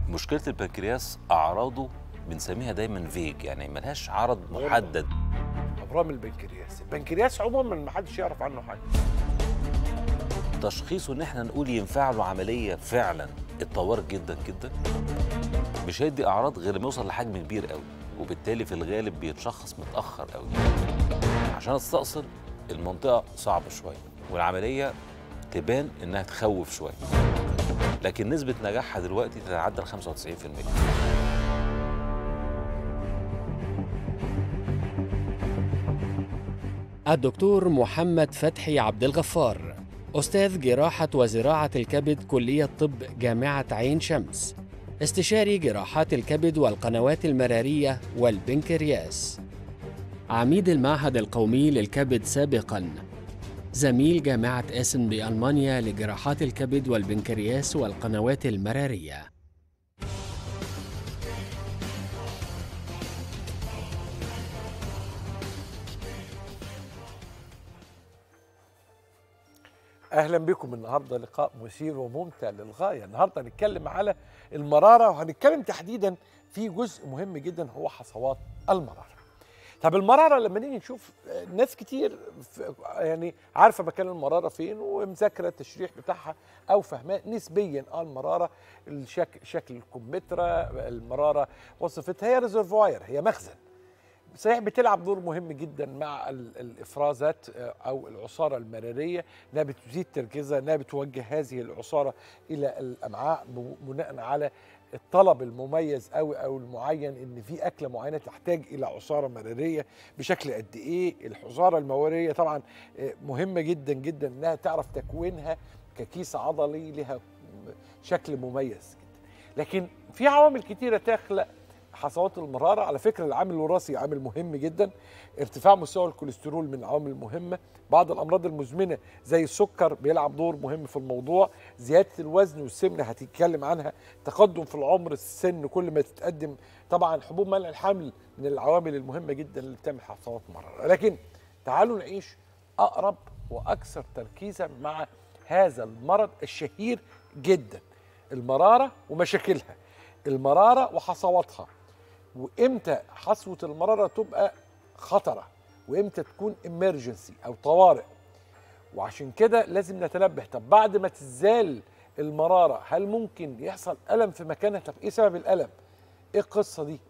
مشكله البنكرياس اعراضه بنسميها دايما فيج يعني ملهاش عرض محدد ابرام البنكرياس البنكرياس عموما ما حدش يعرف عنه حاجه تشخيصه ان احنا نقول ينفع له عمليه فعلا اتطورت جدا جدا مش هيدي اعراض غير لما يوصل لحجم كبير قوي وبالتالي في الغالب بيتشخص متاخر قوي عشان استأصل المنطقه صعبه شويه والعمليه تبان انها تخوف شويه لكن نسبه نجاحها دلوقتي تتعدى ال 95% الدكتور محمد فتحي عبد الغفار أستاذ جراحة وزراعة الكبد كلية طب جامعة عين شمس استشاري جراحات الكبد والقنوات المرارية والبنكرياس عميد المعهد القومي للكبد سابقاً زميل جامعة اسن بألمانيا لجراحات الكبد والبنكرياس والقنوات المرارية اهلا بكم النهارده لقاء مثير وممتع للغايه النهارده هنتكلم على المراره وهنتكلم تحديدا في جزء مهم جدا هو حصوات المراره طب المراره لما نيجي نشوف آه، ناس كتير ف- يعني عارفه مكان المراره فين ومذاكره التشريح بتاعها او فاهماه نسبيا اه المراره الشكل شكل الكمثرى المراره وصفتها هي ريزرفوير هي مخزن صحيح بتلعب دور مهم جدا مع ال- الافرازات آه، او العصاره المراريه انها بتزيد تركيزها انها بتوجه هذه العصاره الى الامعاء ب- بناء على الطلب المميز قوي او المعين ان في اكله معينه تحتاج الى عصاره مراريه بشكل قد ايه الحصاره المراريه طبعا آه، مهمه جدا جدا انها تعرف تكوينها ككيس عضلي لها شكل مميز جدا لكن في عوامل كتيره تخلق حصوات المراره على فكره العامل الوراثي عامل مهم جدا ارتفاع مستوى الكوليسترول من العوامل المهمه بعض الامراض المزمنه زي السكر بيلعب دور مهم في الموضوع زياده الوزن والسمنه هتتكلم عنها تقدم في العمر السن كل ما تتقدم طبعا حبوب منع الحمل من العوامل المهمه جدا اللي بتعمل حصوات مراره لكن تعالوا نعيش اقرب واكثر تركيزا مع هذا المرض الشهير جدا المراره ومشاكلها المراره وحصواتها وامتى حصوه المراره تبقى خطره وامتى تكون امرجنسي او طوارئ وعشان كده لازم نتنبه طب بعد ما تزال المراره هل ممكن يحصل الم في مكانها طب ايه سبب الالم ايه القصه دي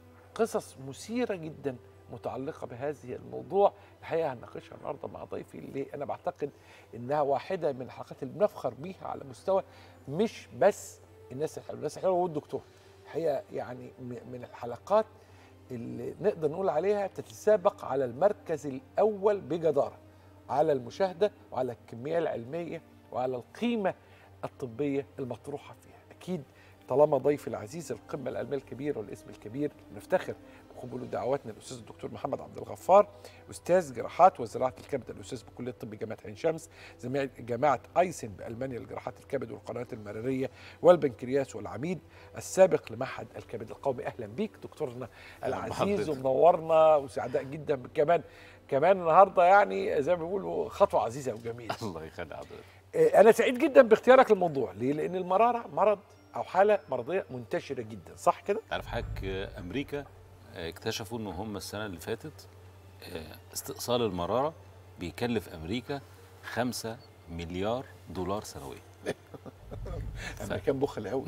قصص مثيره جدا متعلقه بهذه الموضوع الحقيقه هنناقشها النهارده مع ضيفي اللي انا بعتقد انها واحده من الحلقات اللي بنفخر بيها على مستوى مش بس الناس الحلوه الناس الحلوه والدكتور الحقيقه يعني م- من الحلقات اللي نقدر نقول عليها تتسابق على المركز الاول بجداره على المشاهده وعلى الكميه العلميه وعلى القيمه الطبيه المطروحه فيها اكيد طالما ضيفي العزيز القمه العلميه الكبيره والاسم الكبير نفتخر بقبول دعواتنا الاستاذ الدكتور محمد عبد الغفار استاذ جراحات وزراعه الكبد الاستاذ بكليه الطب جامعه عين شمس زميل جامعه ايسن بالمانيا لجراحات الكبد والقنوات المراريه والبنكرياس والعميد السابق لمعهد الكبد القومي اهلا بيك دكتورنا أهلا العزيز بحضرتك. ومنورنا وسعداء جدا كمان كمان النهارده يعني زي ما بيقولوا خطوه عزيزه وجميله الله يخلي حضرتك آه، انا سعيد جدا باختيارك للموضوع ليه لان المراره مرض او حاله مرضيه منتشره جدا صح كده تعرف حضرتك آه، امريكا آه، اكتشفوا ان هم السنه اللي فاتت آه، استئصال المراره بيكلف امريكا 5 مليار دولار سنويا الامريكان بخل قوي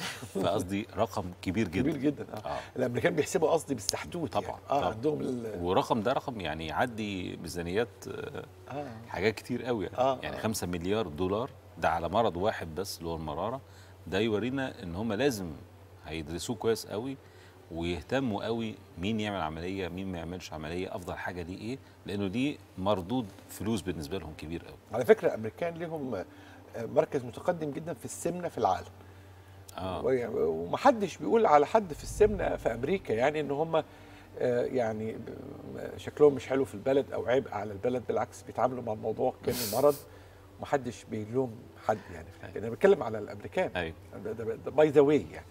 فقصدي رقم كبير جدا كبير جدا اه آه. الامريكان بيحسبوا قصدي بالسحتوت طبعاً، يعني. اه طبعاً. عندهم ال- ورقم ده رقم يعني يعدي ميزانيات آه، اه حاجات كتير قوي يعني, آه، يعني آه. 5 مليار دولار ده على مرض واحد بس اللي هو المراره ده يورينا ان هم لازم هيدرسوه كويس قوي ويهتموا قوي مين يعمل عمليه مين ما يعملش عمليه افضل حاجه دي ايه لانه دي مردود فلوس بالنسبه لهم كبير قوي على فكره الامريكان لهم آه، مركز متقدم جدا في السمنه في العالم اه ويعني- ومحدش بيقول على حد في السمنه في امريكا يعني ان هم آه، يعني ب- شكلهم مش حلو في البلد او عبء على البلد بالعكس بيتعاملوا مع الموضوع كانه مرض ومحدش بيلوم حد يعني في الحكاية. انا بتكلم على الامريكان ايوه ده باي ذا واي يعني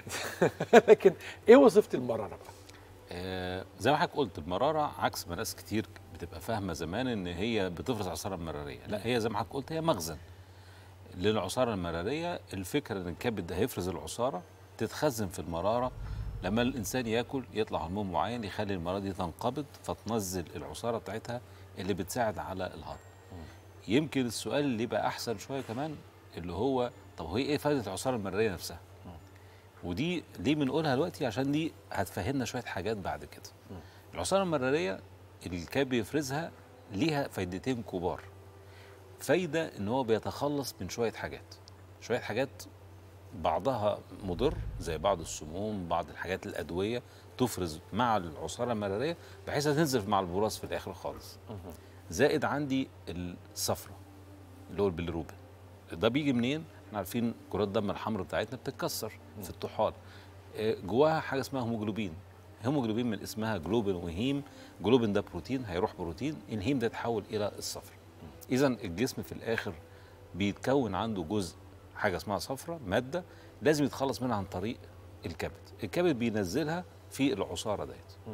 لكن ايه وظيفه المراره بقى؟ آه زي ما حضرتك قلت المراره عكس ما ناس كتير بتبقى فاهمه زمان ان هي بتفرز عصاره مراريه لا هي زي ما حضرتك قلت هي مخزن للعصاره المراريه الفكره ان الكبد ده هيفرز العصاره تتخزن في المراره لما الانسان ياكل يطلع هرمون معين يخلي المراره دي تنقبض فتنزل العصاره بتاعتها اللي بتساعد على الهضم يمكن السؤال اللي يبقى احسن شويه كمان اللي هو طب هو ايه فائده العصاره المراريه نفسها ودي ليه بنقولها دلوقتي عشان دي هتفهمنا شويه حاجات بعد كده العصاره المراريه اللي كان بيفرزها ليها فايدتين كبار فايده ان هو بيتخلص من شويه حاجات شويه حاجات بعضها مضر زي بعض السموم بعض الحاجات الادويه تفرز مع العصاره المراريه بحيث تنزل مع البراز في الاخر خالص زائد عندي الصفرة اللي هو البيليروبين ده بيجي منين احنا عارفين كرات الدم الحمراء بتاعتنا بتتكسر في الطحال آه، جواها حاجه اسمها هيموجلوبين هيموجلوبين من اسمها جلوبين وهيم جلوبين ده بروتين هيروح بروتين الهيم ده يتحول الى الصفر اذا الجسم في الاخر بيتكون عنده جزء حاجه اسمها صفرة ماده لازم يتخلص منها عن طريق الكبد الكبد بينزلها في العصاره ديت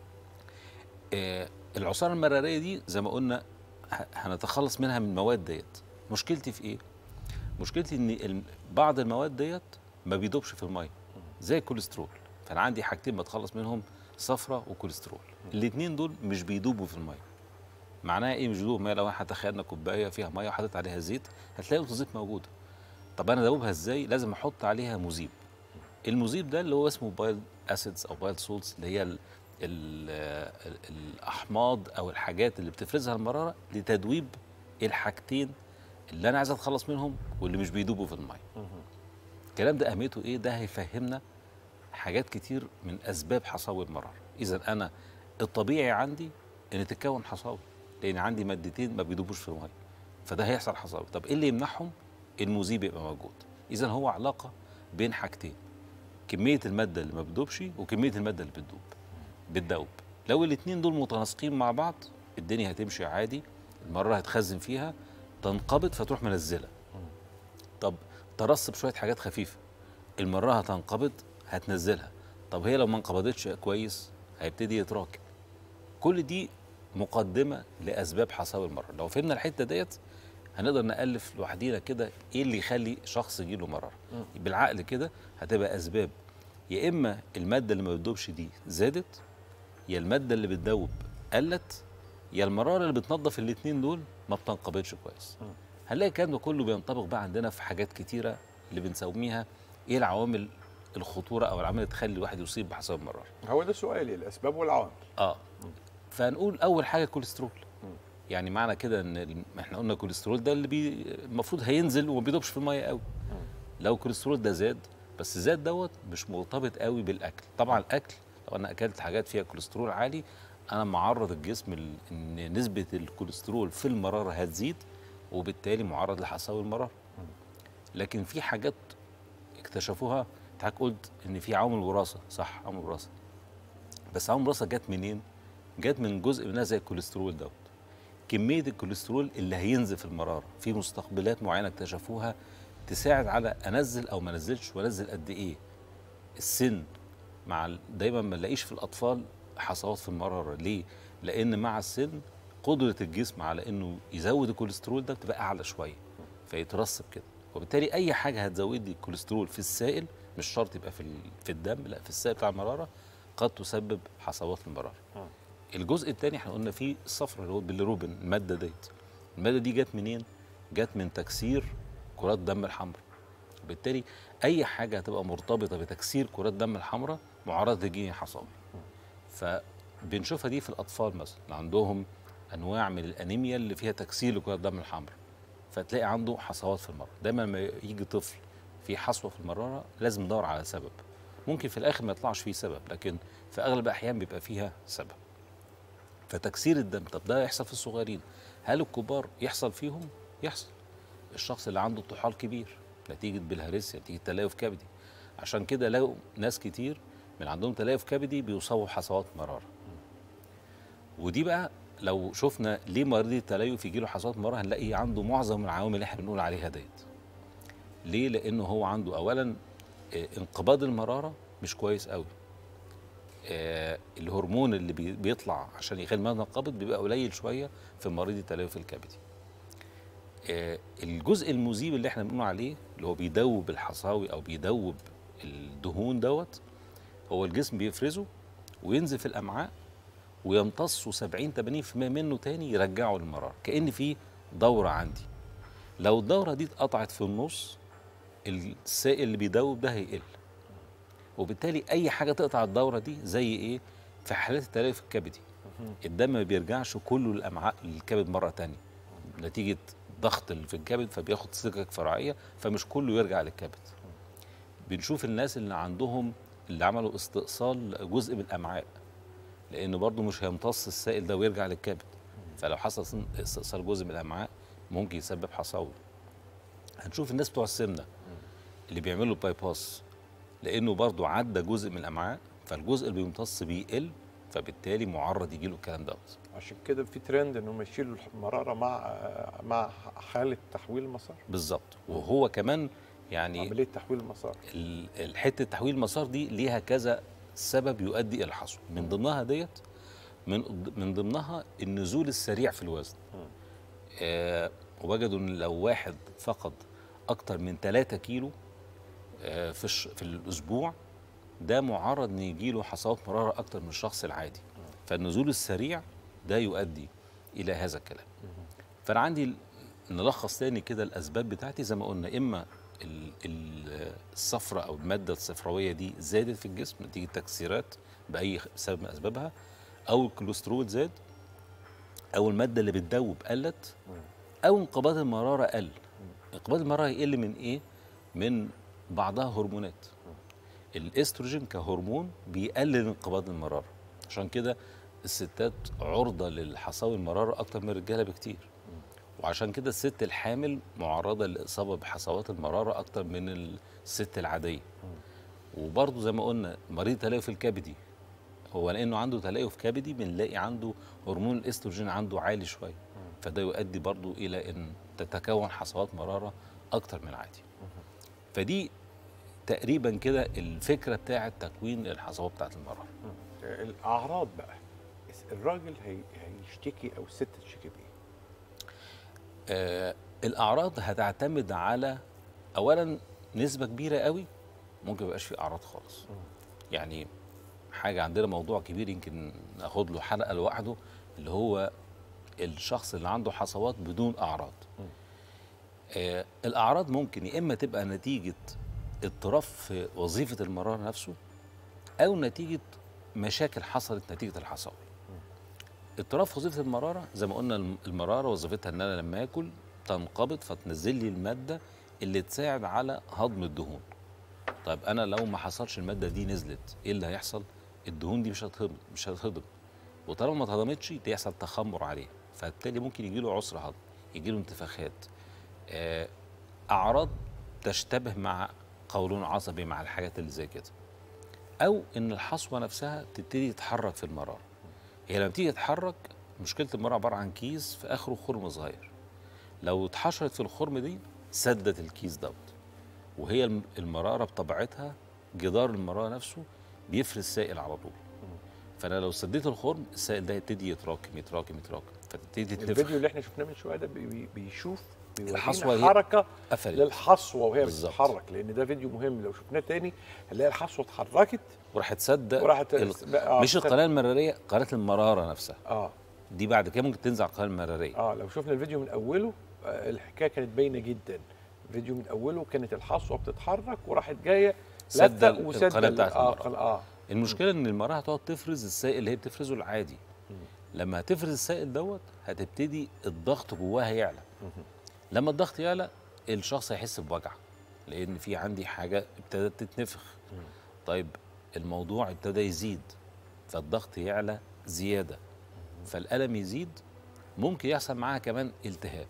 آه العصاره المراريه دي زي ما قلنا ه- هنتخلص منها من المواد ديت مشكلتي في ايه مشكلتي ان ال- بعض المواد ديت ما بيدوبش في الميه زي الكوليسترول فانا عندي حاجتين بتخلص منهم صفرة وكوليسترول الاثنين دول مش بيدوبوا في الميه معناها ايه مش بيدوبوا في الميه لو احنا تخيلنا كوبايه فيها ميه وحطيت عليها زيت هتلاقي نقطه زيت موجوده طب انا ادوبها ازاي لازم احط عليها مذيب المذيب ده اللي هو اسمه بايل اسيدز او بايل سولتس اللي هي ال ال ال الاحماض او الحاجات اللي بتفرزها المراره لتدويب الحاجتين اللي انا عايز اتخلص منهم واللي مش بيدوبوا في الميه الكلام ده اهميته ايه ده هيفهمنا حاجات كتير من اسباب حصاوي المراره اذا انا الطبيعي عندي ان تتكون حصاوي لان عندي مادتين ما بيدوبوش في الميه فده هيحصل حصاوي طب ايه اللي يمنعهم المذيب يبقى موجود اذا هو علاقه بين حاجتين كميه الماده اللي ما بتدوبش وكميه الماده اللي بتدوب بتدوب لو الاثنين دول متناسقين مع بعض الدنيا هتمشي عادي المراره هتخزن فيها تنقبض فتروح منزله طب ترسب شويه حاجات خفيفه المراره هتنقبض هتنزلها طب هي لو ما انقبضتش كويس هيبتدي يتراكم كل دي مقدمه لاسباب حصاوي المراره لو فهمنا الحته ديت هنقدر نالف لوحدينا كده ايه اللي يخلي شخص يجيله مراره بالعقل كده هتبقى اسباب يا اما الماده اللي ما بتدوبش دي زادت يا الماده اللي بتدوب قلت يا المراره اللي بتنظف الاثنين دول ما بتنقبضش كويس هنلاقي الكلام ده كله بينطبق بقى عندنا في حاجات كتيره اللي بنسميها ايه العوامل الخطوره او العوامل اللي تخلي الواحد يصيب بحصوه المراره هو ده سؤالي الاسباب والعوامل اه فنقول اول حاجه الكوليسترول يعني معنى كده ان ال- احنا قلنا الكوليسترول ده اللي بي المفروض هينزل وما بيدوبش في الميه قوي لو الكوليسترول ده زاد بس زاد دوت مش مرتبط قوي بالاكل طبعا الاكل لو انا اكلت حاجات فيها كوليسترول عالي انا معرض الجسم ل- ان نسبه الكوليسترول في المراره هتزيد وبالتالي معرض لحصاوي المراره لكن في حاجات اكتشفوها انت حضرتك قلت ان في عوامل وراثه صح عوامل وراثه بس عوامل الوراثه جت منين؟ جت من جزء منها زي الكوليسترول دوت كميه الكوليسترول اللي هينزل في المراره في مستقبلات معينه اكتشفوها تساعد على انزل او ما انزلش وانزل قد ايه السن مع ال- دايما ما نلاقيش في الاطفال حصوات في المراره ليه لان مع السن قدره الجسم على انه يزود الكوليسترول ده بتبقى اعلى شويه فيترسب كده وبالتالي اي حاجه هتزود لي الكوليسترول في السائل مش شرط يبقى في ال- في الدم لا في السائل بتاع المراره قد تسبب حصوات المراره الجزء الثاني احنا قلنا فيه الصفر اللي هو البيليروبين الماده ديت الماده دي جت منين جت من تكسير كرات الدم الحمراء وبالتالي اي حاجه هتبقى مرتبطه بتكسير كرات الدم الحمراء معرضه تجيني حصاوي فبنشوفها دي في الاطفال مثلا اللي عندهم انواع من الانيميا اللي فيها تكسير لكرات الدم الحمراء فتلاقي عنده حصوات في المراره دايما لما يجي طفل في حصوه في المراره لازم ندور على سبب ممكن في الاخر ما يطلعش فيه سبب لكن في اغلب الاحيان بيبقى فيها سبب فتكسير الدم طب ده يحصل في الصغيرين هل الكبار يحصل فيهم يحصل الشخص اللي عنده طحال كبير نتيجه بالهارسيا نتيجه تليف كبدي عشان كده لقوا ناس كتير من عندهم تليف كبدي بيصابوا بحصوات مراره ودي بقى لو شفنا ليه مريض التليف يجي له حصوات مراره هنلاقي عنده معظم العوامل اللي احنا بنقول عليها ديت ليه لانه هو عنده اولا آه، انقباض المراره مش كويس قوي آه، الهرمون اللي بي- بيطلع عشان يخلي المرض ينقبض بيبقى قليل شويه في مريض التليف الكبدي آه، الجزء المذيب اللي احنا بنقول عليه اللي هو بيدوب الحصاوي او بيدوب الدهون دوت هو الجسم بيفرزه وينزل في الامعاء ويمتصوا 70 80% منه تاني يرجعه للمراره كان في دوره عندي لو الدوره دي اتقطعت في النص السائل اللي بيدوب ده هيقل وبالتالي اي حاجه تقطع الدوره دي زي ايه في حالات التليف الكبدي الدم ما بيرجعش كله للامعاء للكبد مره تانية نتيجه ضغط اللي في الكبد فبياخد سكك فرعيه فمش كله يرجع للكبد بنشوف الناس اللي عندهم اللي عملوا استئصال جزء من الامعاء لانه برضه مش هيمتص السائل ده ويرجع للكبد فلو حصل استئصال جزء من الامعاء ممكن يسبب حصاوي هنشوف الناس بتوع السمنه اللي بيعملوا باي باس لانه برضه عدى جزء من الامعاء فالجزء اللي بيمتص بيقل فبالتالي معرض يجي له الكلام دوت عشان كده في ترند انهم يشيلوا المراره مع مع حاله تحويل المسار بالظبط وهو كمان يعني عمليه تحويل المسار ال- الحته تحويل المسار دي ليها كذا سبب يؤدي الى الحصو من ضمنها ديت من من ضمنها النزول السريع في الوزن آه وجدوا ان لو واحد فقد اكتر من 3 كيلو آه في الش- في الاسبوع ده معرض ان يجي له حصوات مراره اكتر من الشخص العادي فالنزول السريع ده يؤدي الى هذا الكلام فانا عندي ال- نلخص تاني كده الاسباب بتاعتي زي ما قلنا اما ال- ال- الصفرة او الماده الصفراويه دي زادت في الجسم نتيجه تكسيرات باي خ- سبب من اسبابها او الكوليسترول زاد او الماده اللي بتدوب قلت او انقباض المراره قل انقباض المراره يقل من ايه من بعضها هرمونات الاستروجين كهرمون بيقلل انقباض المراره عشان كده الستات عرضه للحصاوي المراره اكتر من الرجاله بكتير وعشان كده الست الحامل معرضه للاصابه بحصوات المراره اكتر من الست العاديه وبرضه زي ما قلنا مريض تليف الكبدي هو لانه عنده تليف كبدي بنلاقي عنده هرمون الاستروجين عنده عالي شويه فده يؤدي برضه الى ان تتكون حصوات مراره اكتر من العادي فدي تقريبا كده الفكره بتاعه تكوين الحصوات بتاعه المراره الاعراض بقى الراجل هي هيشتكي او الست تشتكي بايه؟ آه الاعراض هتعتمد على اولا نسبه كبيره قوي ممكن ميبقاش في اعراض خالص يعني حاجه عندنا موضوع كبير يمكن ناخد له حلقه لوحده اللي هو الشخص اللي عنده حصوات بدون اعراض آه الاعراض ممكن يا اما تبقى نتيجه اضطراب في وظيفه المراره نفسه او نتيجه مشاكل حصلت نتيجه الحصاوي اضطراب في وظيفه المراره زي ما قلنا الم- المراره وظيفتها ان انا لما اكل تنقبض فتنزل لي الماده اللي تساعد على هضم الدهون طيب انا لو ما حصلش الماده دي نزلت ايه اللي هيحصل الدهون دي مش هتهضم مش هتهضم وطالما ما اتهضمتش دي يحصل تخمر عليها فبالتالي ممكن يجي له عسر هضم يجي له انتفاخات آه، اعراض تشتبه مع قولون عصبي مع الحاجات اللي زي كده او ان الحصوه نفسها تبتدي تتحرك في المراره هي لما بتيجي تتحرك مشكله المراره عباره عن كيس في اخره خرم صغير لو اتحشرت في الخرم دي سدت الكيس دوت وهي الم- المراره بطبيعتها جدار المراره نفسه بيفرز سائل على طول فانا لو سديت الخرم السائل ده يبتدي يتراكم يتراكم يتراكم فتبتدي تنفخ الفيديو اللي احنا شفناه من شويه ده بي- بي- بيشوف الحصوة بيورينا هي حركه قفلت للحصوه وهي بالظبط. بتتحرك لان ده فيديو مهم لو شفناه تاني هنلاقي الحصوه اتحركت وراحت سد وراحت ال- آه، مش القناه المراريه قناه المراره نفسها اه دي بعد كده ممكن تنزل على القناه المراريه اه لو شفنا الفيديو من اوله آه الحكايه كانت باينه جدا الفيديو من اوله كانت الحصوه بتتحرك وراحت جايه سد لفة ال- وسد القناة ال- بتاعت اه المرأة. قن- اه المشكله ان المراه هتقعد تفرز السائل اللي هي بتفرزه العادي لما هتفرز السائل دوت هتبتدي الضغط جواها يعلى لما الضغط يعلى الشخص هيحس بوجع لان في عندي حاجه ابتدت تتنفخ طيب الموضوع ابتدى يزيد فالضغط يعلى زياده فالالم يزيد ممكن يحصل معاها كمان التهاب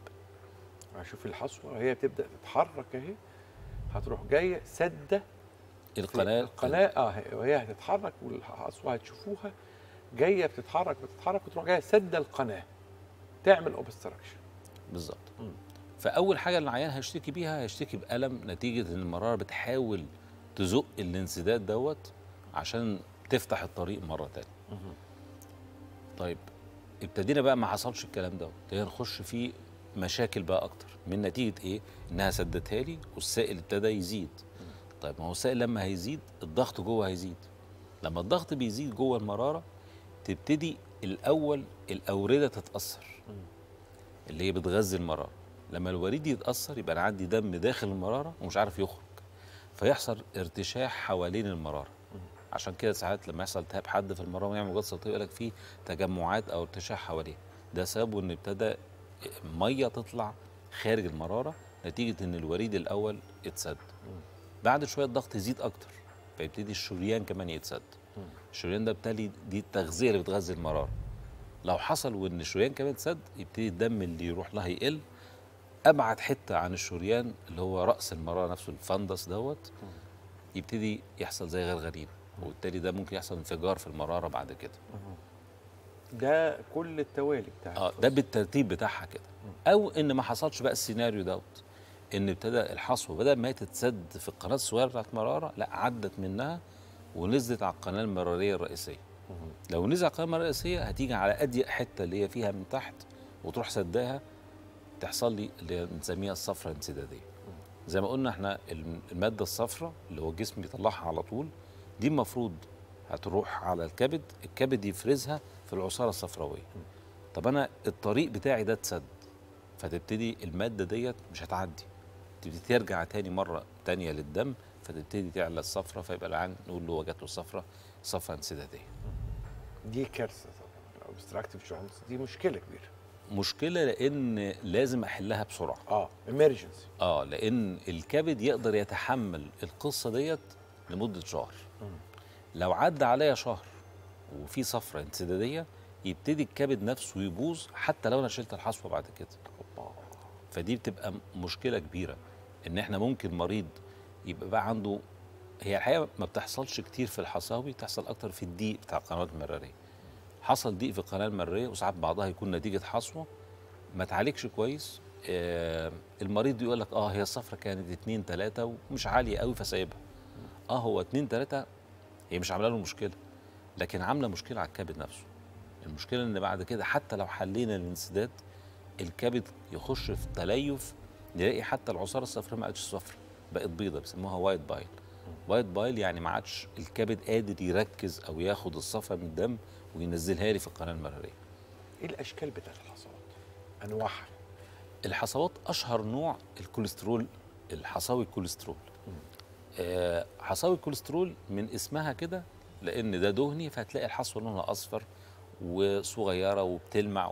شوف الحصوه وهي بتبدا تتحرك اهي هتروح جايه سده القناه القناه اه هي- وهي هتتحرك والحصوه هتشوفوها جايه بتتحرك بتتحرك وتروح جايه سده القناه تعمل اوبستراكشن بالظبط فاول حاجه العيان هيشتكي بيها هيشتكي بالم نتيجه ان المراره بتحاول تزق الانسداد دوت عشان تفتح الطريق مره تانية طيب ابتدينا بقى ما حصلش الكلام دوت ابتدينا نخش في مشاكل بقى اكتر من نتيجه ايه انها سدتها لي والسائل ابتدى يزيد طيب ما هو السائل لما هيزيد الضغط جوه هيزيد لما الضغط بيزيد جوه المراره تبتدي الاول الاورده تتاثر اللي هي بتغذي المراره لما الوريد يتاثر يبقى انا عندي دم داخل المراره ومش عارف يخرج فيحصل ارتشاح حوالين المراره عشان كده ساعات لما يحصل التهاب حد في المراره ويعمل موجات صوتيه يقول لك في تجمعات او ارتشاح حواليه ده سببه ان ابتدى ميه تطلع خارج المراره نتيجه ان الوريد الاول اتسد بعد شويه الضغط يزيد اكتر فيبتدي الشريان كمان يتسد الشريان ده بالتالي دي التغذيه اللي بتغذي المراره لو حصل وان الشريان كمان اتسد يبتدي الدم اللي يروح لها يقل ابعد حته عن الشريان اللي هو راس المراره نفسه الفندس دوت يبتدي يحصل زي غرغرين وبالتالي ده ممكن يحصل انفجار في المراره بعد كده ده كل التوالي بتاع اه ده القصة. بالترتيب بتاعها كده او ان ما حصلش بقى السيناريو دوت ان ابتدى الحصوه بدل ما هي تتسد في القناه الصغيره بتاعت المراره لا عدت منها ونزلت على القناه المراريه الرئيسيه لو نزل على القناه المراريه الرئيسيه هتيجي على اضيق حته اللي هي فيها من تحت وتروح سداها تحصل لي اللي هي بنسميها الصفرة الانسداديه زي ما قلنا احنا الم- الماده الصفراء اللي هو الجسم بيطلعها على طول دي المفروض هتروح على الكبد الكبد يفرزها في العصاره الصفراويه طب انا الطريق بتاعي ده اتسد فتبتدي الماده ديت مش هتعدي تبتدي ترجع تاني مره تانية للدم فتبتدي تعلى الصفرة فيبقى العين نقول له جات له صفرة صفرة انسداديه دي كارثه طبعا اوبستراكتيف جونز دي مشكله كبيره مشكله لان لازم احلها بسرعه اه امرجنسي اه لان الكبد يقدر يتحمل القصه ديت لمده شهر لو عدى عليا شهر وفي صفرة انسداديه يبتدي الكبد نفسه يبوظ حتى لو انا شلت الحصوه بعد كده فدي بتبقى م- مشكله كبيره ان احنا ممكن مريض يبقى بقى عنده هي الحقيقه ما بتحصلش كتير في الحصاوي بتحصل اكتر في الضيق بتاع القنوات المراريه حصل ضيق في القناه المراريه وساعات بعضها يكون نتيجه حصوه ما تعالجش كويس آه المريض يقول لك اه هي الصفرة كانت اتنين تلاتة ومش عالية قوي فسايبها اه هو اتنين تلاتة هي مش عامله له مشكلة لكن عاملة مشكلة على الكبد نفسه المشكلة ان بعد كده حتى لو حلينا الانسداد الكبد يخش في تليف نلاقي حتى العصارة الصفراء ما عادش صفرا بقت بيضة بيسموها وايت بايل وايت بايل يعني ما عادش الكبد قادر يركز او ياخد الصفرة من الدم وينزلها لي في القناة المرارية ايه الاشكال بتاعت الحصوات انواعها الحصوات اشهر نوع الكوليسترول الحصاوي الكوليسترول آه حصاوي الكوليسترول من اسمها كده لان ده دهني فهتلاقي الحصوه لونها اصفر وصغيره وبتلمع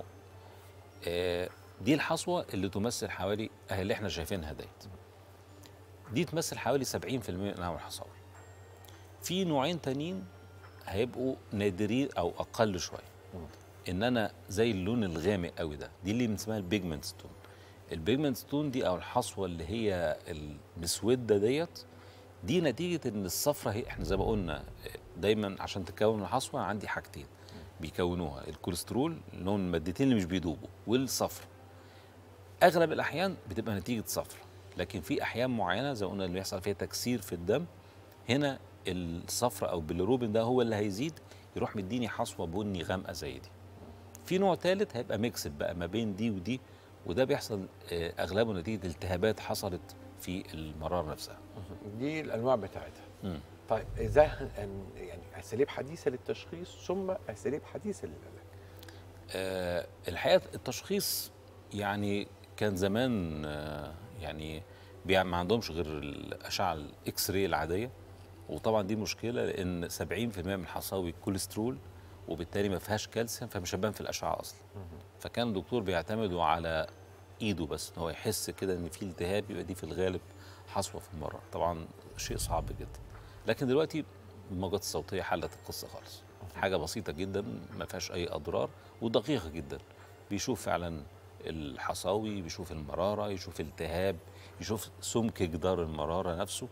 آه دي الحصوه اللي تمثل حوالي اهي اللي احنا شايفينها ديت دي تمثل حوالي 70% من انواع الحصاوي في نوعين تانيين هيبقوا نادرين او اقل شويه ان انا زي اللون الغامق قوي ده دي اللي اسمها البيجمنت ستون البيجمنت ستون دي او الحصوه اللي هي المسوده ديت دي نتيجه ان الصفرة هي احنا زي ما قلنا دايما عشان تكون الحصوه عندي حاجتين بيكونوها الكوليسترول اللي هم المادتين اللي مش بيدوبوا والصفرة اغلب الاحيان بتبقى نتيجه صفرة لكن في احيان معينه زي ما قلنا اللي بيحصل فيها تكسير في الدم هنا الصفرة او البيليروبين ده هو اللي هيزيد يروح مديني حصوه بني غامقه زي دي في نوع ثالث هيبقى ميكسد بقى ما بين دي ودي وده بيحصل آه، اغلبه نتيجه التهابات حصلت في المراره نفسها دي الانواع بتاعتها مم. طيب ازاي هن- يعني اساليب حديثه للتشخيص ثم اساليب حديثه للعلاج آه، الحقيقه التشخيص يعني كان زمان آه، يعني بيع- ما عندهمش غير الاشعه الاكس راي العاديه وطبعا دي مشكله لان 70% من حصاوي الكوليسترول وبالتالي ما فيهاش كالسيوم فمش هتبان في الاشعه اصلا فكان الدكتور بيعتمدوا على ايده بس ان هو يحس كده ان في التهاب يبقى دي في الغالب حصوه في المره طبعا شيء صعب جدا لكن دلوقتي الموجات الصوتيه حلت القصه خالص حاجه بسيطه جدا ما فيهاش اي اضرار ودقيقه جدا بيشوف فعلا الحصاوي بيشوف المراره يشوف التهاب يشوف سمك جدار المراره نفسه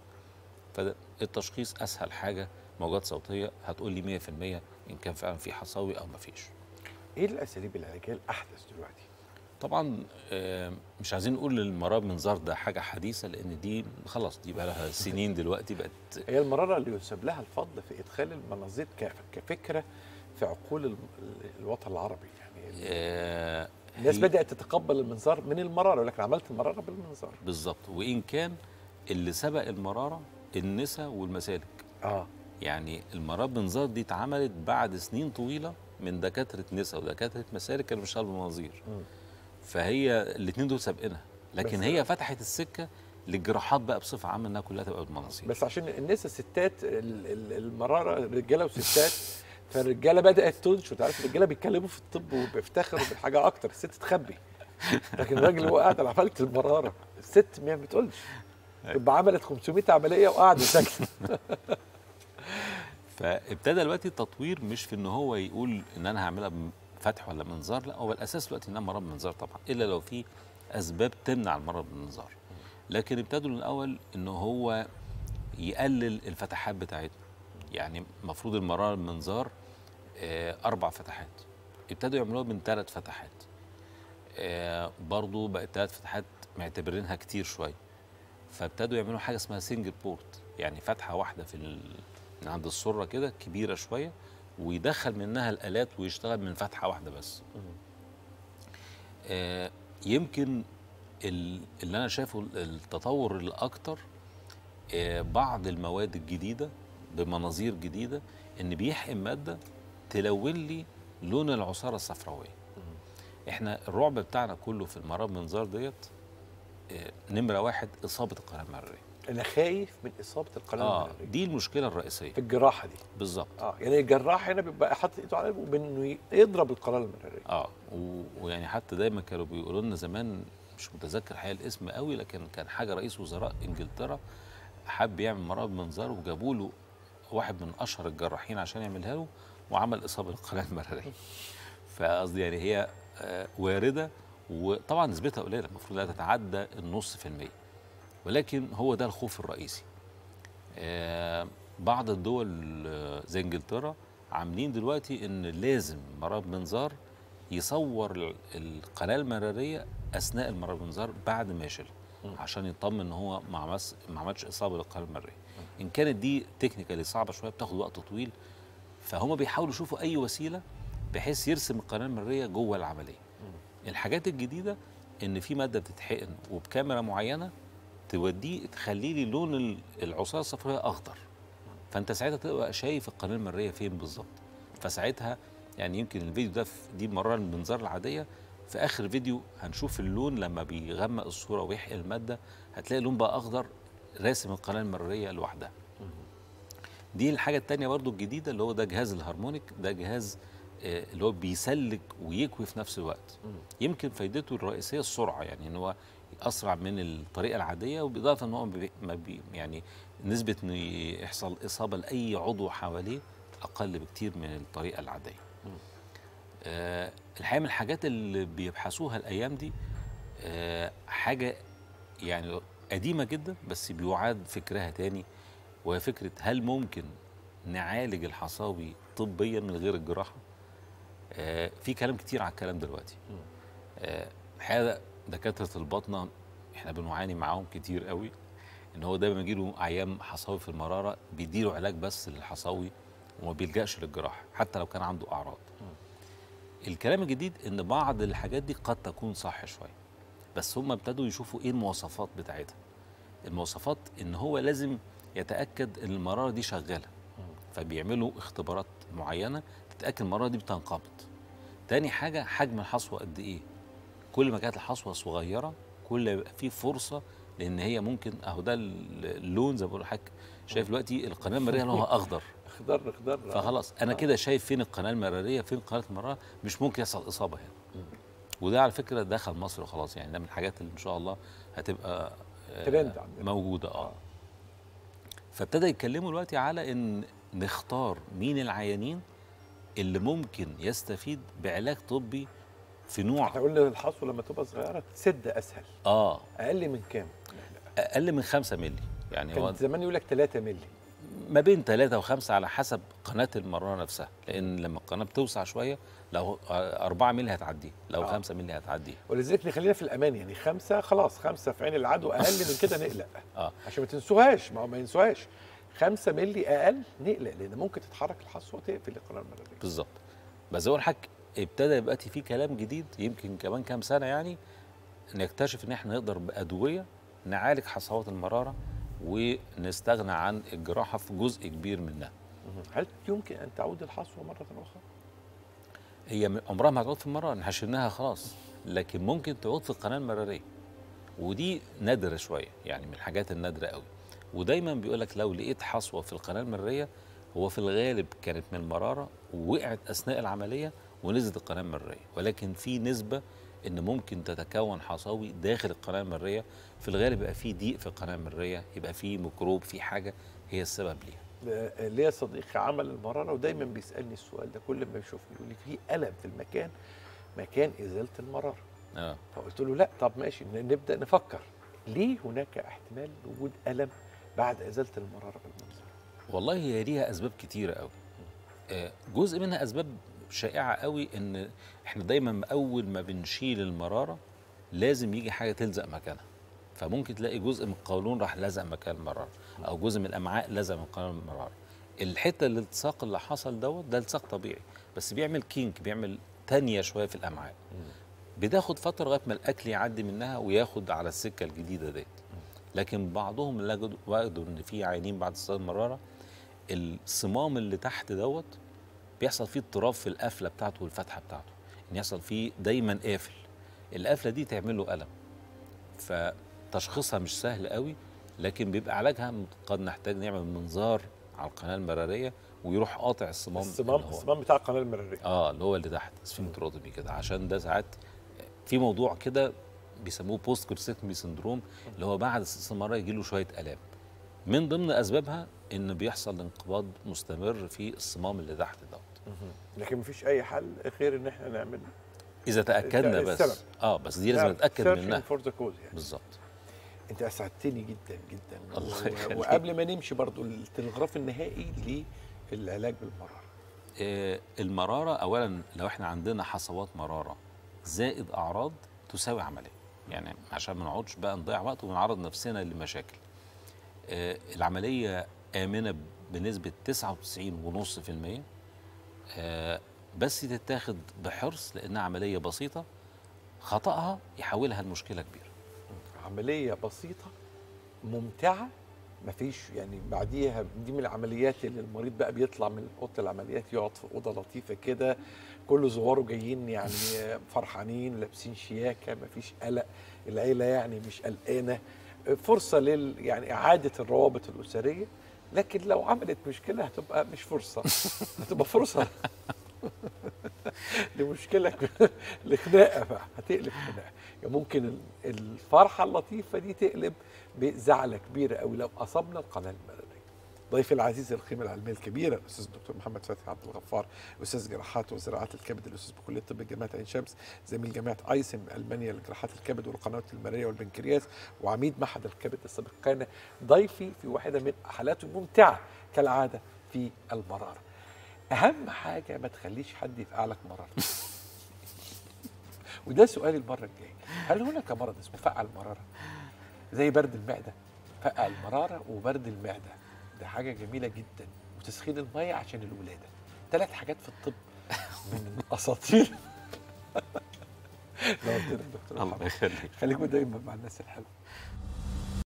فالتشخيص اسهل حاجه موجات صوتيه هتقول لي 100% ان كان فعلا في حصاوي او ما فيش ايه الاساليب العلاجيه الاحدث دلوقتي طبعا آه، مش عايزين نقول المرار منظار ده حاجه حديثه لان دي خلاص دي بقى لها سنين دلوقتي بقت هي المراره اللي ينسب لها الفضل في ادخال المناظير ك- كفكره في عقول ال- الوطن العربي يعني آه، الناس هي- بدات تتقبل المنظار من المراره يقول لك أنا عملت المراره بالمنظار بالظبط وان كان اللي سبق المراره النسا والمسالك اه يعني المراب منظار دي اتعملت بعد سنين طويله من دكاتره نسا ودكاتره مسالك كانوا بيشتغلوا بالمناظير مم. فهي الاثنين دول سابقينها لكن بس- هي فتحت السكه للجراحات بقى بصفه عامه انها كلها تبقى بالمناظير بس عشان النساء ستات ال- ال- المراره رجاله وستات فالرجاله بدات تنشر انت عارف الرجاله بيتكلموا في الطب وبيفتخروا بالحاجه اكتر الست تخبي لكن الراجل هو قاعد انا عملت المراره الست ما بتقولش تبقى عملت 500 عمليه وقاعده ساكته فابتدى دلوقتي التطوير مش في ان هو يقول ان انا هعملها فتح ولا منظار لا هو الاساس دلوقتي انها مرض منظار طبعا الا لو في اسباب تمنع المرض بالمنظار لكن ابتدوا الاول ان هو يقلل الفتحات بتاعتنا يعني المفروض المرار المنظار آه، اربع فتحات ابتدوا يعملوها من ثلاث فتحات آه، برضو بقت ثلاث فتحات معتبرينها كتير شويه فابتدوا يعملوا حاجه اسمها سنجل بورت يعني فتحه واحده في ال... من عند السره كده كبيره شويه ويدخل منها الالات ويشتغل من فتحه واحده بس آه يمكن ال- اللي انا شايفه التطور الاكتر آه بعض المواد الجديده بمناظير جديده ان بيحقن ماده تلون لي لون العصاره الصفراويه احنا الرعب بتاعنا كله في المرض منظار ديت آه، نمره واحد اصابه القناه المراريه انا خايف من اصابه القناه اه المرارية دي المشكله الرئيسيه في الجراحه دي بالظبط اه يعني الجراح هنا بيبقى حاطط ايده على قلبه بانه يضرب القناه المراريه اه و- ويعني حتى دايما كانوا بيقولوا لنا زمان مش متذكر حقيقة الاسم قوي لكن كان حاجه رئيس وزراء انجلترا حب يعمل مرض منظار وجابوا له واحد من اشهر الجراحين عشان يعملها له وعمل اصابه القناه المراريه فقصدي يعني هي آه، وارده وطبعا نسبتها قليله المفروض لا تتعدى النص في المية ولكن هو ده الخوف الرئيسي آه، بعض الدول آه، زي انجلترا عاملين دلوقتي ان لازم مرض منظار يصور ال- القناه المراريه اثناء المرض منظار بعد ما يشيلها عشان يطمن ان هو ما عملش ما عملش اصابه للقناه المراريه ان كانت دي تكنيكالي صعبه شويه بتاخد وقت طويل فهم بيحاولوا يشوفوا اي وسيله بحيث يرسم القناه المراريه جوه العمليه الحاجات الجديده ان في ماده بتتحقن وبكاميرا معينه توديه تخلي لي لون ال- العصاره الصفراء اخضر فانت ساعتها تبقى شايف القناه المريه فين بالظبط فساعتها يعني يمكن الفيديو ده في- دي المره المنظار العاديه في اخر فيديو هنشوف اللون لما بيغمق الصوره ويحقن الماده هتلاقي اللون بقى اخضر راسم القناه المريه لوحدها دي الحاجه التانية برضو الجديده اللي هو ده جهاز الهارمونيك ده جهاز آه، اللي هو بيسلك ويكوي في نفس الوقت يمكن فايدته الرئيسيه السرعه يعني ان هو اسرع من الطريقه العاديه وبالاضافه ان هو ما بي ما بي يعني نسبه انه يحصل اصابه لاي عضو حواليه اقل بكتير من الطريقه العاديه آه الحقيقه من الحاجات اللي بيبحثوها الايام دي آه حاجه يعني قديمه جدا بس بيعاد فكرها تاني وهي فكره هل ممكن نعالج الحصاوي طبيا من غير الجراحه آه في كلام كتير على الكلام دلوقتي آه الحقيقه دكاتره الباطنه احنا بنعاني معاهم كتير قوي ان هو دايما يجي له عيان حصاوي في المراره بيديله علاج بس للحصاوي وما بيلجاش للجراحه حتى لو كان عنده اعراض الكلام الجديد ان بعض الحاجات دي قد تكون صح شويه بس هم ابتدوا يشوفوا ايه المواصفات بتاعتها المواصفات ان هو لازم يتاكد ان المراره دي شغاله فبيعملوا اختبارات معينه تتاكد المراره دي بتنقبض تاني حاجه حجم الحصوه قد ايه كل ما كانت الحصوه صغيره كل ما يبقى في فرصه لان هي ممكن اهو ده اللون زي ما بقول لحضرتك شايف دلوقتي القناه المراريه لونها اخضر اخضر اخضر فخلاص انا كده شايف فين القناه المراريه فين قناه المراره مش ممكن يحصل اصابه هنا وده على فكره دخل مصر وخلاص يعني ده من الحاجات اللي ان شاء الله هتبقى آه، ترند عندنا. موجوده اه فابتدى يتكلموا دلوقتي على ان نختار مين العيانين اللي ممكن يستفيد بعلاج طبي في نوع احنا قلنا الحصوه لما تبقى صغيره تسد اسهل اه اقل من كام؟ اقل من 5 مللي يعني هو كان زمان يقول لك 3 مللي ما بين 3 و5 على حسب قناه المراره نفسها لان لما القناه بتوسع شويه لو 4 مللي هتعديه لو آه. 5 مللي هتعديه ولذلك نخلينا في الامان يعني خمسه خلاص خمسه في عين العدو اقل من كده نقلق اه عشان ما تنسوهاش ما هو ما ينسوهاش خمسة ملي اقل نقلق لان ممكن تتحرك الحصوه تقفل القناه المراريه بالظبط بس اول حاجه ابتدى يبقى في كلام جديد يمكن كمان كام سنه يعني نكتشف ان احنا نقدر بادويه نعالج حصوات المراره ونستغنى عن الجراحه في جزء كبير منها هل يمكن ان تعود الحصوه مره اخرى؟ هي م- عمرها ما هتعود في المراره احنا شلناها خلاص لكن ممكن تعود في القناه المراريه ودي نادره شويه يعني من الحاجات النادره قوي ودايما بيقول لك لو لقيت حصوه في القناه المراريه هو في الغالب كانت من المراره ووقعت اثناء العمليه ونزلت القناه المراريه ولكن في نسبه ان ممكن تتكون حصاوي داخل القناه المراريه في الغالب يبقى في ضيق في القناه المراريه يبقى في ميكروب في حاجه هي السبب ليها آه، ليا صديقي عمل المراره ودايما بيسالني السؤال ده كل ما يشوفني يقول لي في الم في المكان مكان ازاله المراره اه فقلت له لا طب ماشي ن- نبدا نفكر ليه هناك احتمال وجود الم بعد ازاله المراره بالمنظر والله هي ليها اسباب كتيره قوي آه، جزء منها اسباب شائعه قوي ان احنا دايما اول ما بنشيل المراره لازم يجي حاجه تلزق مكانها فممكن تلاقي جزء من القولون راح لزق مكان المراره او جزء من الامعاء لزق مكان المراره الحته الالتصاق اللي حصل دوت ده التصاق طبيعي بس بيعمل كينك بيعمل تانية شويه في الامعاء بتاخد فتره لغايه ما الاكل يعدي منها وياخد على السكه الجديده ديت لكن بعضهم لجد- وجدوا ان في عيانين بعد استخدام المراره الصمام اللي تحت دوت بيحصل فيه اضطراب في القفله بتاعته والفتحه بتاعته ان يحصل فيه دايما قافل القفله دي تعمل له الم فتشخيصها مش سهل قوي لكن بيبقى علاجها قد نحتاج نعمل منظار على القناه المراريه ويروح قاطع الصمام الصمام اللي هو- الصمام بتاع القناه المراريه اه اللي هو اللي تحت سفنكتروتومي كده عشان ده ساعات في موضوع كده بيسموه بوست كورسيتومي سندروم اللي هو بعد الاستمرار يجي له شويه الام من ضمن اسبابها ان بيحصل انقباض مستمر في الصمام اللي تحت دوت لكن مفيش اي حل غير ان احنا نعمل اذا تاكدنا بس السبب. اه بس دي لازم نتاكد منها فور ذا كوز يعني بالظبط انت اسعدتني جدا جدا الله و- يخليك. وقبل ما نمشي برضو التلغراف النهائي للعلاج بالمراره آه المراره اولا لو احنا عندنا حصوات مراره زائد اعراض تساوي عمليه يعني عشان ما نقعدش بقى نضيع وقت ونعرض نفسنا لمشاكل آه العمليه امنه بنسبه 99.5% آه بس تتاخد بحرص لانها عمليه بسيطه خطأها يحولها لمشكله كبيره عمليه بسيطه ممتعه مفيش يعني بعديها دي من العمليات اللي المريض بقى بيطلع من اوضه العمليات يقعد في اوضه لطيفه كده كل زواره جايين يعني فرحانين لابسين شياكه مفيش قلق العيله يعني مش قلقانه فرصه لل يعني اعاده الروابط الاسريه لكن لو عملت مشكله هتبقى مش فرصه هتبقى فرصه لمشكله لخناقه بقى هتقلب خناقه يعني ممكن ال- الفرحه اللطيفه دي تقلب بزعله كبيره قوي لو اصبنا القناه المراريه ضيفي العزيز القيمه العلميه الكبيره الاستاذ الدكتور محمد فتحي عبد الغفار استاذ جراحات وزراعات الكبد الاستاذ بكليه طب جامعه عين شمس زميل جامعه ايسن المانيا لجراحات الكبد والقنوات المراريه والبنكرياس وعميد معهد الكبد السابق كان ضيفي في واحده من حالاته الممتعه كالعاده في المراره اهم حاجه ما تخليش حد يفقع لك مراره وده سؤالي المره الجايه هل هناك مرض اسمه فقع المراره زي برد المعده فقع المراره وبرد المعده ده حاجه جميله جدا وتسخين الميه عشان الولاده ثلاث حاجات في الطب من اساطير نورتنا يا دكتور محمد يخليك خليكم دايما مع الناس الحلوه